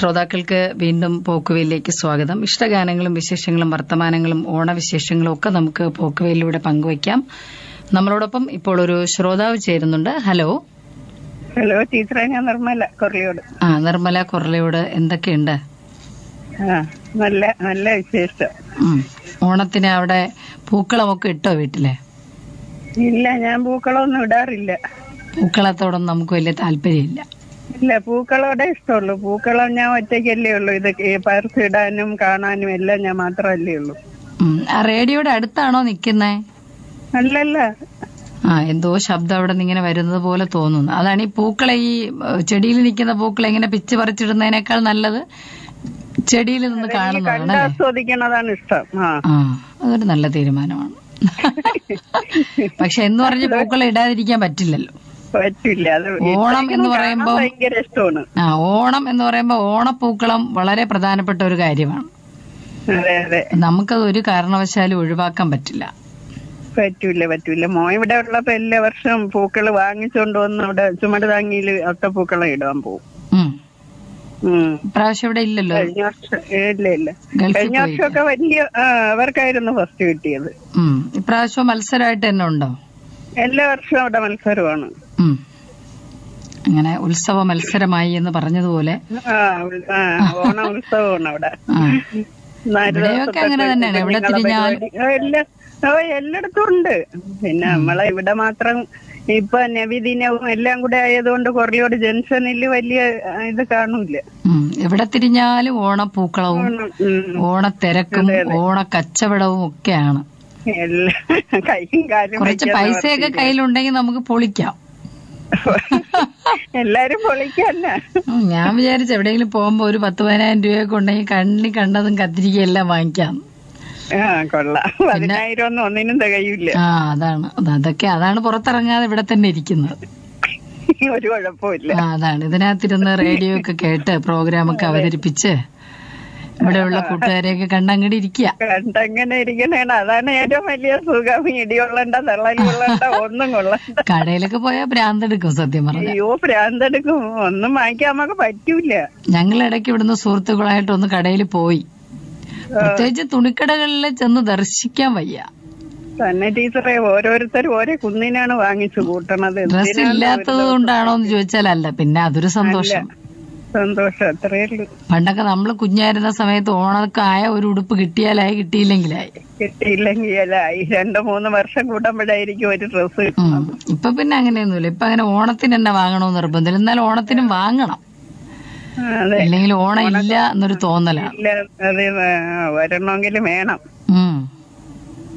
ശ്രോതാക്കൾക്ക് വീണ്ടും പോക്കുവയിലേക്ക് സ്വാഗതം ഇഷ്ടഗാനങ്ങളും വിശേഷങ്ങളും വർത്തമാനങ്ങളും ഓണവിശേഷങ്ങളും ഒക്കെ നമുക്ക് പോക്കുവയിലൂടെ പങ്കുവയ്ക്കാം നമ്മളോടൊപ്പം ഇപ്പോൾ ഒരു ശ്രോതാവ് ചേരുന്നുണ്ട് ഹലോ ഹലോ ടീച്ചറെ ഞാൻ നിർമ്മല കൊറലിയോട് ആ നിർമ്മല കൊറലയോട് എന്തൊക്കെയുണ്ട് ആ നല്ല നല്ല വിശേഷം ഉം. ഓണത്തിന് അവിടെ പൂക്കളമൊക്കെ ഇട്ടോ വീട്ടില് ഇല്ല ഞാൻ പൂക്കളൊന്നും ഇടാറില്ല പൂക്കളത്തോടൊന്നും നമുക്ക് വലിയ താല്പര്യമില്ല ഇല്ല പൂക്കളോടെ ഇഷ്ടമുള്ളൂ പൂക്കളം ഞാൻ ഒറ്റയ്ക്കല്ലേ ഉള്ളൂ ഇത് പറിച്ച് ഇടാനും കാണാനും എല്ലാം ഞാൻ മാത്രമല്ലേ ഉള്ളൂ ഉം. ആ റേഡിയോയുടെ അടുത്താണോ നിൽക്കുന്നേ അല്ലല്ല ആ എന്തോ ശബ്ദം അവിടെ നിന്ന് ഇങ്ങനെ വരുന്നത് പോലെ തോന്നുന്നു അതാണ് ഈ പൂക്കളെ ഈ ഏഹ്, ചെടിയിൽ നിൽക്കുന്ന പൂക്കളെ ഇങ്ങനെ പിച്ച് പറിച്ചിടുന്നതിനേക്കാൾ നല്ലത് ചെടിയിൽ നിന്ന് കാണുന്നതാണ് കണ്ട് അല്ലേ ആസ്വദിക്കണതാണ് ഇഷ്ടം ആ ആ അതൊരു നല്ല തീരുമാനമാണ് പക്ഷെ എന്ന് പറഞ്ഞ് പൂക്കളെ ഇടാതിരിക്കാൻ പറ്റില്ലല്ലോ പറ്റില്ല അത് ഓണം എന്ന് കാണാൻ പറയുമ്പോ ഭയങ്കര ഇഷ്ടമാണ് ആ ഓണം എന്ന് പറയുമ്പോൾ ഓണപ്പൂക്കളം വളരെ പ്രധാനപ്പെട്ട ഒരു കാര്യമാണ് അതെ അതെ നമുക്കത് ഒരു കാരണവശാലും ഒഴിവാക്കാൻ പറ്റില്ല പറ്റൂല പറ്റൂല മോ ഇവിടെ ഉള്ളപ്പോ എല്ലാ വർഷവും പൂക്കള് വാങ്ങിച്ചോണ്ട് വന്ന് അവിടെ ചുമട് താങ്ങിയില് ഒട്ടപ്പൂക്കളം ഇടാൻ പോകും ഉം ഉം ഇപ്രാവശ്യം ഇവിടെ ഇല്ലല്ലോ കഴിഞ്ഞ വർഷം ഇല്ല ഇല്ല ഗൾഫിൽ കഴിഞ്ഞ പോയി വർഷമൊക്കെ വലിയ ആ, അവർക്കായിരുന്നു ഫസ്റ്റ് കിട്ടിയത് ഉം ഇപ്രാവശ്യം മത്സരമായിട്ട് തന്നെ ഉണ്ടോ എല്ലാ വർഷവും അവിടെ മത്സരമാണ് ഉം. അങ്ങനെ ഉത്സവ മത്സരമായി എന്ന് പറഞ്ഞതുപോലെ ആ ഉൽ- ആ, ഓണ ഉത്സവമാണ് അവിടെ ആ. നാല് ഇവിടെയൊക്കെ ദിവസത്തെ അങ്ങനെ തന്നെയാണ്. എവിടെ കുഞ്ഞുങ്ങളെ തിരിഞ്ഞാലും- പരിപാടി. ആ, എല്ലാ- ഓ എല്ലായിടത്തും ഉണ്ട് പിന്നെ നമ്മളെ ഇവിടെ മാത്രം ഇപ്പൊ നബിദിനവും എല്ലാം കൂടെ ആയതുകൊണ്ട് കൊറലിയോട് ജംഗ്ഷനിൽ വലിയ ആ, ഇത് കാണൂല ഉം. എവിടെ തിരിഞ്ഞാലും ഓണപ്പൂക്കളവും ഉം. ഓണത്തിരക്കും ഓണക്കച്ചവടവും ഒക്കെയാണ് എല്ലാ കൈയും കാലും കുറച്ച് വയ്ക്കാൻ പൈസയൊക്കെ കയ്യിലുണ്ടെങ്കിൽ നമുക്ക് പൊളിക്കാം എല്ലാരും പൊളിക്കല്ല ഉം, ഞാൻ വിചാരിച്ചു എവിടെയെങ്കിലും പോകുമ്പോ ഒരു പത്ത് പതിനായിരം രൂപയൊക്കെ ഉണ്ടെങ്കിൽ കണ്ണി കണ്ടതും കത്തിരിക്കയെല്ലാം വാങ്ങിക്കാം ആ കൊള്ളാം പതിനായിരം ഒന്നും ഒന്നിനും തികയില്ല ആ അതാണ് അത് അതൊക്കെ അതാണ് പുറത്തിറങ്ങാതെ ഇവിടെ തന്നെ ഇരിക്കുന്നത് ഒരു കുഴപ്പമില്ല ആ അതാണ് ഇതിനകത്തിരുന്ന് റേഡിയോ ഒക്കെ കേട്ട് പ്രോഗ്രാം ഒക്കെ അവതരിപ്പിച്ച് ഇവിടെയുള്ള കൂട്ടുകാരെയൊക്കെ കണ്ടങ്ങടി ഇരിക്കുക കണ്ടങ്ങനെ ഇരിക്കണേണ് അതാണ് ഏറ്റവും വലിയ സുഖം ഇടികൊള്ളണ്ട തള്ളൽ കൊള്ളണ്ട ഒന്നും കൊള്ളണ്ട കടയിലൊക്കെ പോയാൽ ഭ്രാന്തെടുക്കും സത്യം പറഞ്ഞ അയ്യോ ഭ്രാന്തെടുക്കും ഒന്നും വാങ്ങിക്കാൻ നമുക്ക് പറ്റൂല ഞങ്ങൾ ഇടയ്ക്ക് ഇവിടുന്ന് സുഹൃത്തുക്കളായിട്ട് ഒന്ന് കടയിൽ പോയി പ്രത്യേകിച്ച് തുണിക്കടകളിൽ ചെന്ന് ദർശിക്കാൻ വയ്യ തന്നെ ടീച്ചറെ ഓരോരുത്തരും ഓരോ കുന്നിനാണ് വാങ്ങിച്ചു കൂട്ടണത് ഡ്രസ് എന്തിനാണ് ഇല്ലാത്തത് കൊണ്ടാണോ എന്ന് ചോദിച്ചാൽ അല്ല പിന്നെ അതൊരു സന്തോഷം സന്തോഷം അത്രയേ ഉള്ളൂ പണ്ടൊക്കെ നമ്മൾ കുഞ്ഞായിരുന്ന സമയത്ത് ഓണക്കായ ഒരു ഉടുപ്പ് കിട്ടിയാലായി കിട്ടിയില്ലെങ്കിലായി കിട്ടിയില്ലെങ്കിൽ അല്ലായി രണ്ടു മൂന്ന് വർഷം കൂടുമ്പോഴായിരിക്കും ഒരു ഡ്രസ്സ് ഉം. ഇപ്പൊ പിന്നെ അങ്ങനെയൊന്നുമില്ല ഇപ്പൊ അങ്ങനെ ഓണത്തിന് തന്നെ വാങ്ങണമെന്ന് നിർബന്ധമില്ല എന്നാൽ ഓണത്തിനും വാങ്ങണം അതെ അല്ലെങ്കിൽ ഓണം ഇല്ല എന്നൊരു തോന്നലാണ് ഇല്ല അത് വരണമെങ്കിൽ വേണം